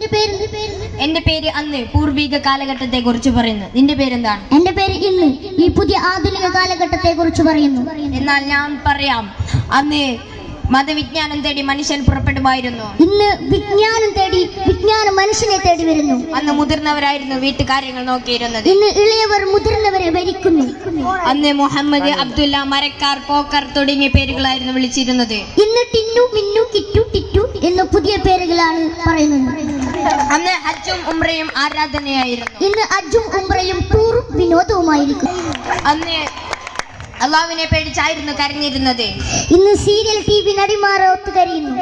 എന്റെ പേര് അന്ന് പൂർവിക കാലഘട്ടത്തെ കുറിച്ച് പറയുന്നു നിന്റെ പേരെന്താണ് എന്റെ പേര് ഇന്ന് ഈ പുതിയ ആധുനിക കാലഘട്ടത്തെ കുറിച്ച് പറയുന്നു എന്നാൽ ഞാൻ പറയാം അന്ന് മതവിജ്ഞാനം തേടി മനുഷ്യൻ പുറപ്പെടുമായിരുന്നു ഇന്ന് വിജ്ഞാനം തേടി വിജ്ഞാനം മനുഷ്യനെ തേടി വരുന്നു അന്ന് മുതിർന്നവരായിരുന്നു വീട്ടുകാര്യങ്ങൾ നോക്കിയിരുന്നത് ഇന്ന് ഇളയവർ മുതിർന്നവരെ ഭരിക്കുന്നു അന്ന് മുഹമ്മദ് അബ്ദുല്ല മരക്കാർ പോക്കർ തുടങ്ങിയ പേരുകളായിരുന്നു വിളിച്ചിരുന്നത് ഇന്ന് ടിന്നു മിന്നു കിറ്റു ടിറ്റു എന്ന പുതിയ പേരുകളാണ് പറയുന്നത് അന്ന് ഹജ്ജും ഉംറയും ആരാധനയായിരുന്നു ഇന്ന് അജും ഉംറയും ടൂറും വിനോദവുമായിരിക്കും അന്ന് അള്ളാവിനെ പേടിച്ചായിരുന്നു കരഞ്ഞിരുന്നത് ഇന്ന് സീരിയൽ ടി വി നടിമാറോത്ത് കരിയുന്നു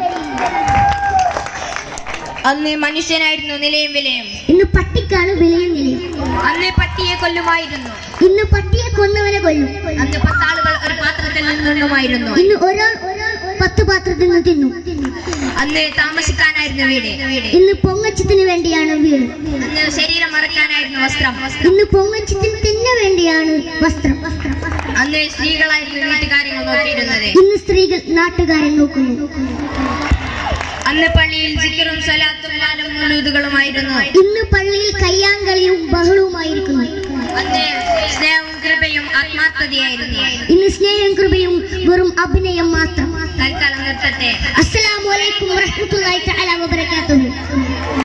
അന്ന് മനുഷ്യനായിരുന്നു നിലയും വിലയും ഇന്ന് പട്ടിക്കാണ് വിലയും നിലയും അന്ന് പട്ടിയെ കൊല്ലുമായിരുന്നു ഇന്ന് പട്ടിയെ കൊന്നവനെ കൊല്ലും അന്ന് പത്താളുകൾ ഒരു പാത്രത്തിൽ നിന്നുമായിരുന്നു ഇന്ന് ഒരാൾ പത്ത് പാത്രത്തിൽ നിന്ന് തിന്നു അന്ന് താമസിക്കാനായിരുന്നു വീട് വീട് ഇന്ന് പൊങ്ങച്ചത്തിന് വേണ്ടിയാണ് വീട് അന്ന് ശരീരം മറക്കാനായിരുന്നു വസ്ത്രം ഇന്ന് പൊങ്ങച്ചത്തിന് തന്നെ വേണ്ടിയാണ് വസ്ത്രം അന്ന് സ്ത്രീകളായിരുന്നു വീട്ടുകാര്യങ്ങൾ നോക്കിയിരുന്നത് ഇന്ന് സ്ത്രീകൾ നാട്ടുകാരെ നോക്കുന്നു അന്ന് പള്ളിയിൽ സിക്കറും സലാത്തും ലാലും മുലൂതുകളുമായിരുന്നു ഇന്ന് പള്ളിയിൽ കയ്യാങ്കളിയും ബഹളവുമായിരിക്കുന്നു അന്ന് സ്നേഹവും കൃപയും ആത്മാർത്ഥതയായിരുന്നു ഇന്ന് സ്നേഹം കൃപയും വെറും അഭിനയം മാത്രം തൽക്കാലം നിർത്തട്ടെ അസ്സലാമു അലൈക്കും വറഹ്മത്തുള്ളാഹി തആല വബറകാതുഹു